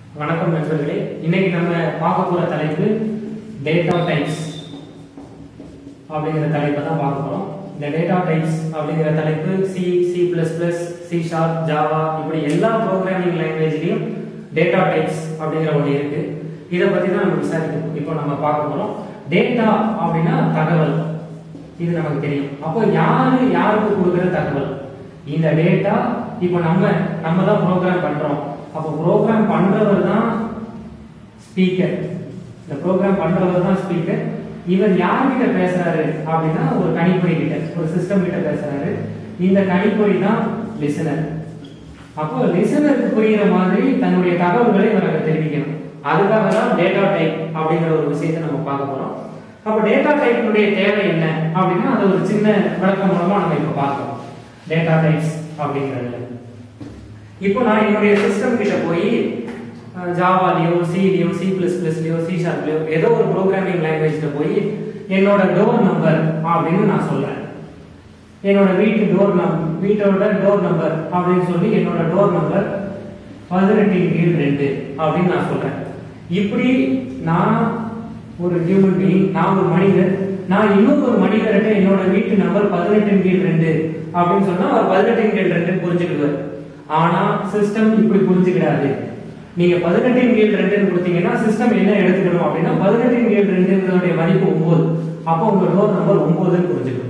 வணக்கம் நண்பர்களே இன்னைக்கு நம்ம பார்க்க போற தலைப்பு டேட்டா டைப்ஸ் அப்படிங்கிற தலைப்பை தான் பார்க்க போறோம் இந்த டேட்டா டைப்ஸ் அப்படிங்கிற தலைப்பு C C plus plus C sharp Java இப்படி எல்லா ப்ரோக்ராமிங் லாங்குவேஜ்லயும் டேட்டா டைப்ஸ் அப்படிங்கிற ஒன்று இருக்கு இதை பத்தி தான் நம்ம விசாரிக்க இப்போ நம்ம பார்க்க போறோம் டேட்டா அப்படின்னா தகவல் இது நமக்கு தெரியும் அப்போ யாரு யாருக்கு கொடுக்குற தகவல் இந்த டேட்டா இப்போ நம்ம நம்ம தான் ப்ரோக்ராம் பண்றோம் அப்போ ப்ரோக்ராம் பண்றவர் தான் ஸ்பீக்கர் இந்த ப்ரோக்ராம் பண்றவர் தான் ஸ்பீக்கர் இவர் யார்கிட்ட பேசுறாரு அப்படின்னா ஒரு கணிப்பொறி கிட்ட ஒரு சிஸ்டம் கிட்ட பேசுறாரு இந்த கணிப்பொறி தான் லிசனர் அப்போ லிசனருக்கு புரியுற மாதிரி தன்னுடைய தகவல்களை இவர் அங்க தெரிவிக்கணும் அதுக்காக தான் டேட்டா டைப் அப்படிங்கிற ஒரு விஷயத்தை நம்ம பார்க்க போறோம் அப்போ டேட்டா டைப்பினுடைய தேவை என்ன அப்படின்னா அது ஒரு சின்ன விளக்கம் மூலமா நம்ம இப்ப பார்க்கலாம் டேட்டா டைப்ஸ் அப்படிங்கிறதுல இப்போ நான் என்னுடைய சிஸ்டம் கிட்ட போய் ஜாவாலையோ சிலையோ சி பிளஸ் பிளஸ்லையோ சி ஷார்ப்லையோ ஏதோ ஒரு ப்ரோக்ராமிங் லாங்குவேஜ்ல போய் என்னோட டோர் நம்பர் அப்படின்னு நான் சொல்றேன் என்னோட வீட்டு டோர் நம்பர் வீட்டோட டோர் நம்பர் அப்படின்னு சொல்லி என்னோட டோர் நம்பர் பதினெட்டின் கீழ் ரெண்டு அப்படின்னு நான் சொல்றேன் இப்படி நான் ஒரு ஹியூமன் பீயிங் நான் ஒரு மனிதர் நான் இன்னொரு ஒரு மனிதர்கிட்ட என்னோட வீட்டு நம்பர் பதினெட்டின் கீழ் ரெண்டு அப்படின்னு சொன்னா அவர் பதினெட்டின் கீழ் ரெண்டு புரிஞ்சுக்கிடுவார் ஆனா சிஸ்டம் இப்படி புரிஞ்சுக்கிடாது நீங்க பதினெட்டின் கீழ் ரெண்டுன்னு கொடுத்தீங்கன்னா சிஸ்டம் என்ன எடுத்துக்கணும் அப்படின்னா பதினெட்டின் கீழ் ரெண்டுங்கிறதுடைய மதிப்பு ஒன்பது அப்போ உங்க டோர் நம்பர் ஒன்பதுன்னு புரிஞ்சுக்கணும்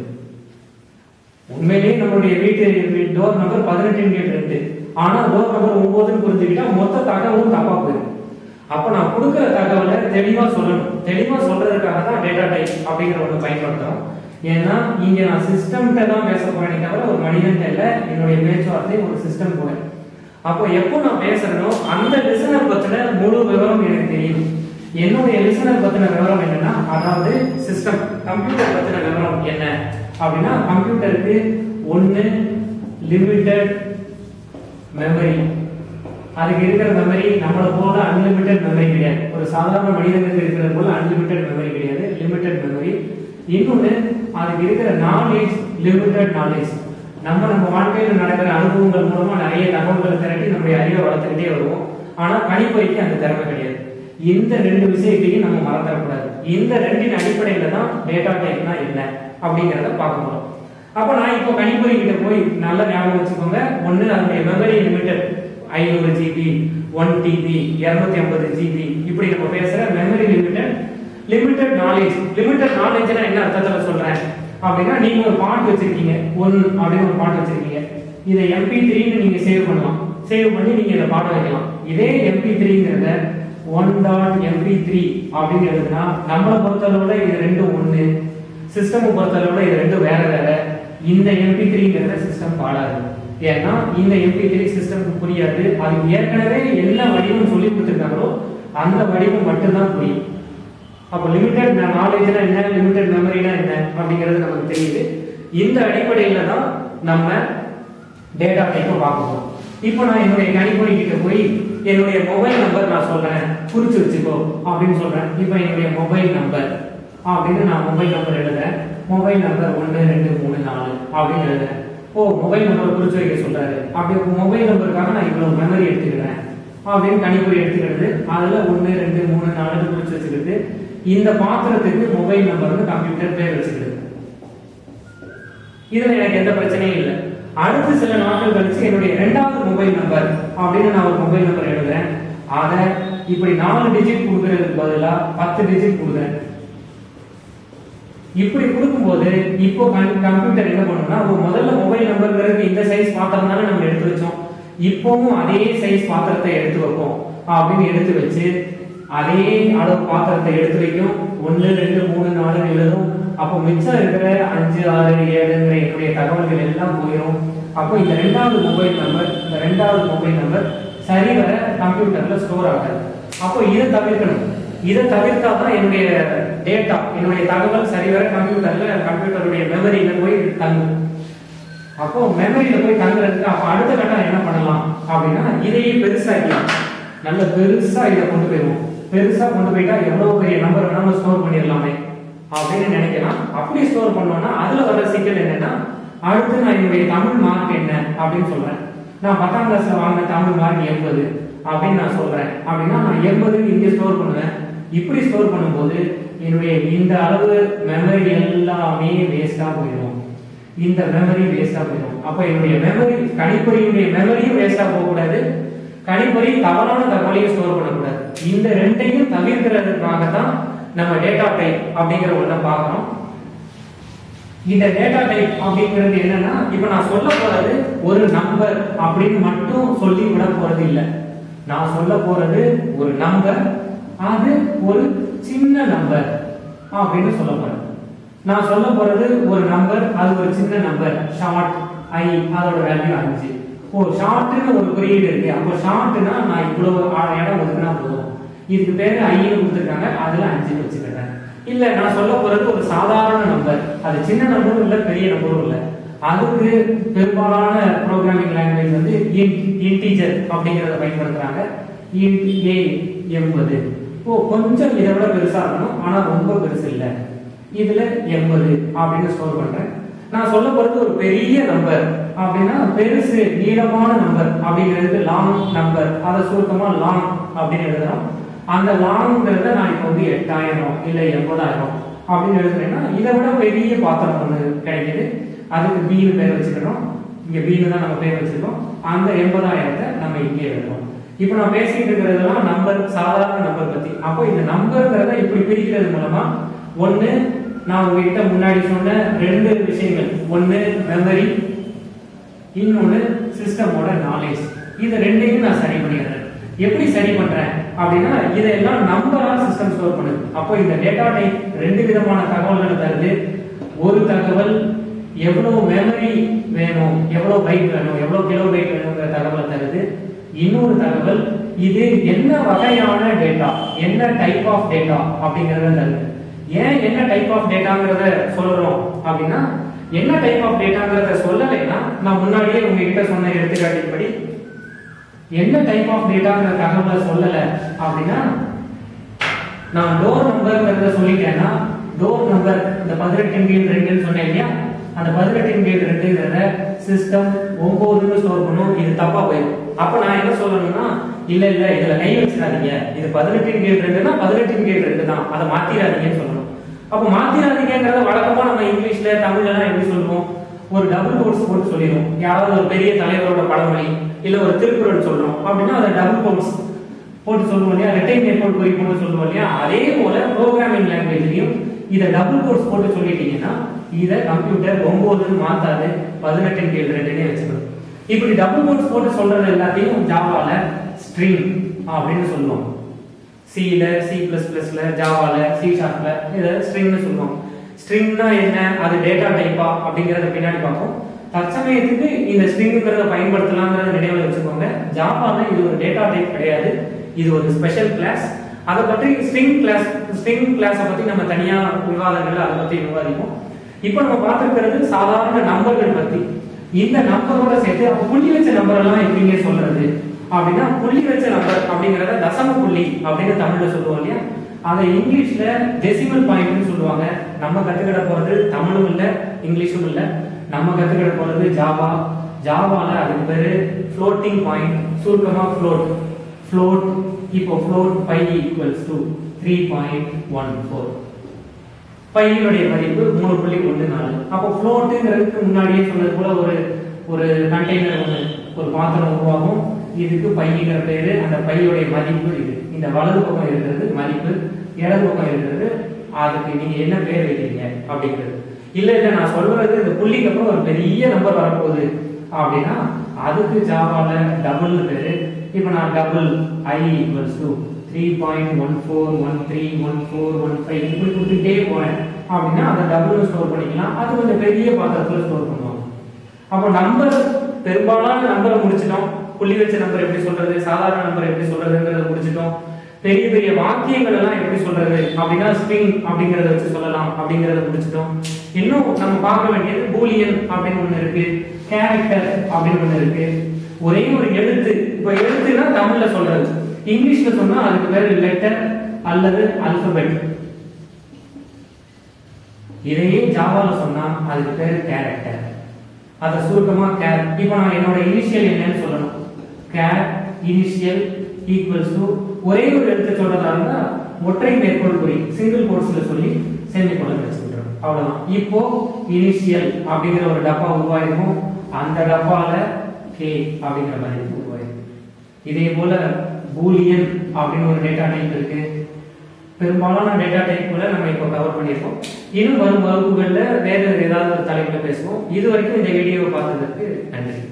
உண்மையிலேயே நம்மளுடைய வீட்டு டோர் நம்பர் பதினெட்டின் கீழ் ரெண்டு ஆனா டோர் நம்பர் ஒன்பதுன்னு புரிஞ்சுக்கிட்டா மொத்த தகவலும் தப்பா போயிடும் அப்ப நான் கொடுக்கிற தகவலை தெளிவா சொல்லணும் தெளிவா சொல்றதுக்காக தான் டேட்டா டைப் அப்படிங்கிற ஒன்று பயன்படுத்துறோம் ஏன்னா இங்க நான் சிஸ்டம்கிட்ட தான் பேச போறேனே தவிர ஒரு மனிதன் இல்ல என்னுடைய பேச்சுவார்த்தை ஒரு சிஸ்டம் கூட அப்போ எப்போ நான் பேசுறேனோ அந்த லிசனர் பத்தின முழு விவரம் எனக்கு தெரியும் என்னுடைய லிசனர் பத்தின விவரம் என்னன்னா அதாவது சிஸ்டம் கம்ப்யூட்டர் பத்தின விவரம் என்ன அப்படின்னா கம்ப்யூட்டருக்கு ஒன்னு லிமிட்டட் மெமரி அதுக்கு இருக்கிற மெமரி நம்மள போல அன்லிமிட்டெட் மெமரி கிடையாது ஒரு சாதாரண மனிதனுக்கு இருக்கிறது போல அன்லிமிட்டெட் மெமரி கிடையாது லிமிட்டெட் மெமரி இன்னொன்னு அதுக்கு இருக்கிற நாலேஜ் லிமிட்டெட் நாலேஜ் நம்ம நம்ம வாழ்க்கையில நடக்கிற அனுபவங்கள் மூலமா நிறைய தகவல்களை திரட்டி நம்முடைய அறிவை வளர்த்துக்கிட்டே வருவோம் ஆனா கணிப்பொறிக்கு அந்த திறமை கிடையாது இந்த ரெண்டு விஷயத்தையும் நம்ம மறந்துடக்கூடாது இந்த ரெண்டின் அடிப்படையில தான் டேட்டா டைப்னா என்ன அப்படிங்கறத பார்க்க போறோம் அப்போ நான் இப்போ கணிப்பொறி கிட்ட போய் நல்லா ஞாபகம் வச்சுக்கோங்க ஒண்ணு அதனுடைய மெமரி லிமிட்டட் ஐநூறு ஜிபி ஒன் டிபி இருநூத்தி ஐம்பது ஜிபி இப்படி நம்ம பேசுற memory limited limited knowledge limited நாலேஜ்னா என்ன அர்த்தத்துல சொல்றேன் அப்படின்னா நீங்க ஒரு பாட்டு வச்சிருக்கீங்க ஒன் அப்படின்னு ஒரு பாட்டு வச்சிருக்கீங்க இதை எம்பி த்ரீன்னு நீங்க சேவ் பண்ணலாம் சேவ் பண்ணி நீங்க இதை பாட வைக்கலாம் இதே எம்பி த்ரீங்கிறத ஒன் டாட் எம்பி த்ரீ அப்படிங்கிறதுனா நம்மளை பொறுத்தளவுல இது ரெண்டும் ஒண்ணு சிஸ்டம் பொறுத்தளவுல இது ரெண்டும் வேற வேற இந்த எம்பி த்ரீங்கிறத சிஸ்டம் பாடாது ஏன்னா இந்த எம்பி த்ரீ சிஸ்டம்க்கு புரியாது அது ஏற்கனவே என்ன வடிவம் சொல்லி கொடுத்துருக்காங்களோ அந்த வடிவம் மட்டும்தான் புரியும் அப்போ லிமிட்டட் நாலேஜ்னா என்ன லிமிட்டட் மெமரினா என்ன அப்படிங்கிறது நமக்கு தெரியுது இந்த அடிப்படையில தான் நம்ம டேட்டா டைப்பை பார்க்கணும் இப்போ நான் என்னுடைய கணிப்பொறி கிட்ட போய் என்னுடைய மொபைல் நம்பர் நான் சொல்றேன் குறிச்சு வச்சுக்கோ அப்படின்னு சொல்றேன் இப்போ என்னுடைய மொபைல் நம்பர் அப்படின்னு நான் மொபைல் நம்பர் எழுதுறேன் மொபைல் நம்பர் ஒன்று ரெண்டு மூணு நாலு அப்படின்னு எழுதுறேன் ஓ மொபைல் நம்பர் குறிச்சு வைக்க சொல்றாரு அப்படி மொபைல் நம்பருக்காக நான் இவ்வளவு மெமரி எடுத்துக்கிறேன் அப்படின்னு கணிப்பொறி எடுத்துக்கிறது அதுல ஒன்று ரெண்டு மூணு நாலு குறிச்சு வச்சுக்கிறது இந்த பாத்திரத்துக்கு மொபைல் நம்பர்னு கம்ப்யூட்டர் பேர் வச்சுக்கிறது இதுல எனக்கு எந்த பிரச்சனையும் இல்லை அடுத்து சில நாட்கள் கழிச்சு என்னுடைய இரண்டாவது மொபைல் நம்பர் அப்படின்னு நான் ஒரு மொபைல் நம்பர் எழுதுறேன் அதை இப்படி நாலு டிஜிட் கொடுக்கறதுக்கு பதிலா பத்து டிஜிட் கொடுக்குறேன் இப்படி கொடுக்கும்போது இப்போ கம்ப்யூட்டர் என்ன பண்ணும்னா முதல்ல மொபைல் நம்பர்ங்கிறது இந்த சைஸ் பாத்திரம் தானே நம்ம எடுத்து வச்சோம் இப்பவும் அதே சைஸ் பாத்திரத்தை எடுத்து வைப்போம் அப்படின்னு எடுத்து வச்சு அதே அளவு பாத்திரத்தை எடுத்து வைக்கும் ஒன்னு ரெண்டு மூணு நாலு எழுதும் அப்போ மிச்சம் இருக்கிற அஞ்சு ஆறு ஏழுங்கிற என்னுடைய தகவல்கள் எல்லாம் போயிடும் அப்போ இந்த ரெண்டாவது மொபைல் நம்பர் இந்த ரெண்டாவது மொபைல் நம்பர் சரிவர கம்ப்யூட்டர்ல ஸ்டோர் ஆகாது அப்போ இதை தவிர்க்கணும் இதை தவிர்த்தா தான் என்னுடைய டேட்டா என்னுடைய தகவல் சரிவர கம்ப்யூட்டர்ல கம்ப்யூட்டருடைய மெமரியில போய் தங்கும் அப்போ மெமரியில போய் தங்குறதுக்கு அப்ப அடுத்த கட்டம் என்ன பண்ணலாம் அப்படின்னா இதையே பெருசாக்கலாம் நல்ல பெருசா இதை கொண்டு போயிடுவோம் பெருசா கொண்டு போயிட்டா எவ்வளவு பெரிய நம்பர் வேணாலும் ஸ்டோர் பண்ணிடலாமே அப்படின்னு நினைக்கலாம் அப்படி ஸ்டோர் பண்ணோம்னா அதுல வர சிக்கல் என்னன்னா அடுத்து நான் என்னுடைய தமிழ் மார்க் என்ன அப்படின்னு சொல்றேன் நான் பத்தாம் கிளாஸ்ல வாங்கின தமிழ் மார்க் எண்பது அப்படின்னு நான் சொல்றேன் அப்படின்னா நான் எண்பது இங்க ஸ்டோர் பண்ணுவேன் இப்படி ஸ்டோர் பண்ணும்போது என்னுடைய இந்த அளவு மெமரி எல்லாமே வேஸ்டா போயிடும் இந்த மெமரி வேஸ்டா போயிடும் அப்ப என்னுடைய மெமரி கணிப்பொறியுடைய மெமரியும் வேஸ்டா போக கூடாது கணிப்பொறி தவறான தகவலையும் ஸ்டோர் பண்ணக்கூடாது இந்த ரெண்டையும் தவிர்க்கிறதுக்காக தான் நம்ம டேட்டா டைப் அப்படிங்கிற ஒண்ண பார்க்கறோம் இந்த டேட்டா டைப் அப்படிங்கிறது என்னன்னா இப்ப நான் சொல்ல போறது ஒரு நம்பர் அப்படின்னு மட்டும் சொல்லி விட போறது இல்ல நான் சொல்ல போறது ஒரு நம்பர் அது ஒரு சின்ன நம்பர் அப்படின்னு சொல்ல போறேன் நான் சொல்ல போறது ஒரு நம்பர் அது ஒரு சின்ன நம்பர் ஷார்ட் ஐ அதோட வேல்யூ அஞ்சு ஓ ஷார்ட்னு ஒரு குறியீடு இருக்கு அப்போ ஷார்ட்னா நான் இவ்வளவு ஆ- இடம் ஒதுக்குனா போதும் இதுக்கு பேரு ஐன்னு கொடுத்துருக்காங்க அதுல அஞ்சு வச்சுக்கிறேன் இல்ல நான் சொல்ல போறது ஒரு சாதாரண நம்பர் அது சின்ன நம்பரும் இல்ல பெரிய நம்பரும் இல்ல அதுக்கு பெரும்பாலான ப்ரோக்ராமிங் லாங்குவேஜ் வந்து இன்டீஜர் அப்படிங்கறத பயன்படுத்துறாங்க int a எண்பது ஓ கொஞ்சம் இதை விட பெருசா இருக்கணும் ஆனா ரொம்ப பெருசு இல்ல இதுல எண்பது அப்படின்னு ஸ்டோர் பண்றேன் நான் சொல்ல போறது ஒரு பெரிய நம்பர் அப்படின்னா பெருசு நீளமான நம்பர் அப்படிங்கிறது லாங் நம்பர் அதை சுருக்கமா லாங் அப்படின்னு எழுதுறோம் அந்த லாங்கிறத நான் இப்போ வந்து எட்டாயிரம் இல்ல எண்பதாயிரம் அப்படின்னு எழுதுறேன்னா இதை விட பெரிய பாத்திரம் ஒண்ணு கிடைக்குது அதுக்கு பீனு பேர் வச்சுக்கிறோம் இங்க பீனு தான் நம்ம பேர் வச்சிருக்கோம் அந்த எண்பதாயிரத்தை நம்ம இங்கே எழுதுறோம் இப்போ நான் பேசிட்டு இருக்கிறதெல்லாம் நம்பர் சாதாரண நம்பர் பத்தி அப்போ இந்த நம்பர்ங்கிறத இப்படி பிரிக்கிறது மூலமா ஒண்ணு நான் உங்ககிட்ட முன்னாடி சொன்ன ரெண்டு விஷயங்கள் ஒண்ணு மெமரி இன்னொன்னு சிஸ்டமோட நாலேஜ் இது ரெண்டையும் நான் சரி பண்ணிடுறேன் எப்படி சரி பண்றேன் அப்படின்னா இதெல்லாம் நம்பரா சிஸ்டம் ஸ்டோர் பண்ணுது அப்போ இந்த டேட்டா டைப் ரெண்டு விதமான தகவல்களை தருது ஒரு தகவல் எவ்வளவு மெமரி வேணும் எவ்வளவு பைட் வேணும் எவ்வளவு கிலோ பைட் வேணுங்கிற தகவலை தருது இன்னொரு தகவல் இது என்ன வகையான டேட்டா என்ன டைப் ஆஃப் டேட்டா அப்படிங்கறத தருது ஏன் என்ன டைப் ஆஃப் டேட்டாங்கிறத சொல்றோம் அப்படின்னா என்ன டைப் ஆஃப் டேட்டாங்கிறத சொல்லலைன்னா நான் முன்னாடியே உங்ககிட்ட சொன்ன எடுத்துக்காட்டின்படி என்ன டைப் ஆஃப் டேட்டாங்கிற தகவலை சொல்லல அப்படின்னா நான் டோர் நம்பர்ங்கிறத சொல்லிட்டேன்னா டோர் நம்பர் இந்த பதினெட்டின் கீழ் ரெண்டுன்னு சொன்னேன் இல்லையா அந்த பதினெட்டின் கீழ் ரெண்டுங்கிறத சிஸ்டம் ஒன்பதுன்னு ஸ்டோர் பண்ணும் இது தப்பா போயிடும் அப்ப நான் என்ன சொல்லணும்னா இல்ல இல்ல இதுல கை வச்சிடாதீங்க இது பதினெட்டின் கீழ் ரெண்டுன்னா பதினெட்டின் கீழ் ரெண்டு தான் அதை மாத்திராதீங்கன்னு சொல்லணும் அப்ப மாத்திராதீங்கிறத வழக்கமா நம்ம இங்கிலீஷ்ல தமிழ்ல எல்லாம் எப்படி சொல்லுவோம் ஒரு டபுள் கோட்ஸ் போட்டு சொல்லிடுவோம் யாராவது ஒரு பெரிய தலைவரோட பழமொழி இல்ல ஒரு திருக்குறள் சொல்றோம் அப்படின்னா அதை டபுள் கோட்ஸ் போட்டு சொல்லுவோம் இல்லையா ரெட்டைன் மேற்கோள் குறி போட்டு சொல்லுவோம் இல்லையா அதே போல ப்ரோக்ராமிங் லாங்குவேஜ்லயும் இதை டபுள் கோட்ஸ் போட்டு சொல்லிட்டீங்கன்னா இதை கம்ப்யூட்டர் ஒன்பதுன்னு மாத்தாது பதினெட்டின் கீழ் ரெண்டுனே வச்சுக்கணும் இப்படி டபுள் கோட்ஸ் போட்டு சொல்றது எல்லாத்தையும் ஜாவால ஸ்ட்ரிங் அப்படின்னு சொல்லுவோம் சில சி பிளஸ் பிளஸ்ல ஜாவால சி ஷார்ப்ல இதை ஸ்ட்ரிங்னு சொல்லுவோம் ஸ்ட்ரிங்னா என்ன அது டேட்டா டைப்பா அப்படிங்கறத பின்னாடி பார்ப்போம் தற்சமயத்துக்கு இந்த ஸ்ட்ரிங்கிறத பயன்படுத்தலாம்ங்கறத நினைவில் வச்சுக்கோங்க ஜாவால இது ஒரு டேட்டா டைப் கிடையாது இது ஒரு ஸ்பெஷல் கிளாஸ் அதை பற்றி ஸ்ட்ரிங் கிளாஸ் ஸ்ட்ரிங் கிளாஸை பத்தி நம்ம தனியா விவாதங்கள்ல அதை பத்தி விவாதிப்போம் இப்போ நம்ம பார்த்திருக்கிறது சாதாரண நம்பர்கள் பத்தி இந்த நம்பரோட சேர்த்து அப்ப புள்ளி வச்ச நம்பர் எல்லாம் எப்படிங்க சொல்றது அப்படின்னா புள்ளி வச்ச நம்பர் அப்படிங்கறத தசம புள்ளி அப்படின்னு தமிழ்ல சொல்லுவோம் இல்லையா அதை இங்கிலீஷ்ல டெசிமல் பாயிண்ட்னு சொல்லுவாங்க நம்ம கத்துக்கிட போறது தமிழும் இல்ல இங்கிலீஷும் இல்ல நம்ம கத்துக்கிட போறது ஜாவா ஜாவால அதுக்கு பேரு ஃப்ளோட்டிங் பாயிண்ட் சுருக்கமா ஃப்ளோட் ஃப்ளோட் இப்போ float pi equals to three point one four பையினுடைய மதிப்பு மூணு புள்ளி ஒன்று நாலு அப்போ ஃப்ளோட்டுங்கிறதுக்கு முன்னாடியே சொன்னது போல ஒரு ஒரு கண்டெய்னர் ஒன்று ஒரு பாத்திரம் உருவாகும் இதுக்கு பைங்கிற பேரு அந்த பையுடைய மதிப்பு இது இந்த வலது பக்கம் இருக்கிறது மதிப்பு இடது பக்கம் இருக்கிறது அதுக்கு நீங்க என்ன பேர் வைக்கிறீங்க அப்படிங்கிறது இல்ல இல்ல நான் சொல்றது இந்த புள்ளிக்கு அப்புறம் ஒரு பெரிய நம்பர் வரப்போகுது அப்படின்னா அதுக்கு ஜாவால டபுள் பேரு இப்போ நான் double I equals to three point one four one three one four one five இப்படி கொடுத்துட்டே போறேன் அப்படின்னா அதை டபுள் ஸ்டோர் பண்ணிக்கலாம் அது கொஞ்சம் பெரிய பாத்திரத்துல ஸ்டோர் பண்ணுவாங்க அப்போ நம்பர் பெரும்பாலான நம்பரை முடிச்சிட்டோம் புள்ளி வச்ச நம்பர் எப்படி சொல்றது சாதாரண நம்பர் எப்படி சொல்றதுங்கிறத முடிச்சிட்டோம் பெரிய பெரிய வாக்கியங்கள் எல்லாம் எப்படி சொல்றது அப்படின்னா ஸ்ட்ரிங் அப்படிங்கறத வச்சு சொல்லலாம் அப்படிங்கறத முடிச்சிட்டோம் இன்னும் நம்ம பார்க்க வேண்டியது பூலியன் அப்படின்னு ஒண்ணு இருக்கு கேரக்டர் அப்படின்னு ஒண்ணு இருக்கு ஒரே ஒரு எழுத்து இப்ப எழுத்துனா தமிழ்ல சொல்றது இங்கிலீஷ்ல சொன்னா அதுக்கு பேரு லெட்டர் அல்லது அல்பபெட் இதையே ஜாவால சொன்னா அதுக்கு பேரு கேரக்டர் அதை சுருக்கமா கேர் இப்போ நான் என்னோட இனிஷியல் என்னன்னு சொல்லணும் கேர் இனிஷியல் ஈக்குவல்ஸ் டு ஒரே ஒரு எழுத்து சொல்றதா இருந்தா ஒற்றை மேற்கோள் குறி சிங்கிள் கோட்ஸ்ல சொல்லி செமிகோலன் வச்சுக்கிட்டோம் அவ்வளவுதான் இப்போ இனிஷியல் அப்படிங்கிற ஒரு டப்பா உருவாயிருக்கும் அந்த டப்பால கே அப்படிங்கிற மதிப்பு உருவாயிருக்கும் இதே போல பூலியன் அப்படின்னு ஒரு டேட்டா டைப் இருக்கு பெரும்பாலான டேட்டா டைப்புகளை நம்ம இப்போ கவர் பண்ணியிருக்கோம் இன்னும் வரும் வகுப்புகளில் வேற ஏதாவது ஒரு தலைப்புல பேசுவோம் இது வரைக்கும் இந்த வீடியோவை பார்த்ததற்கு நன்றி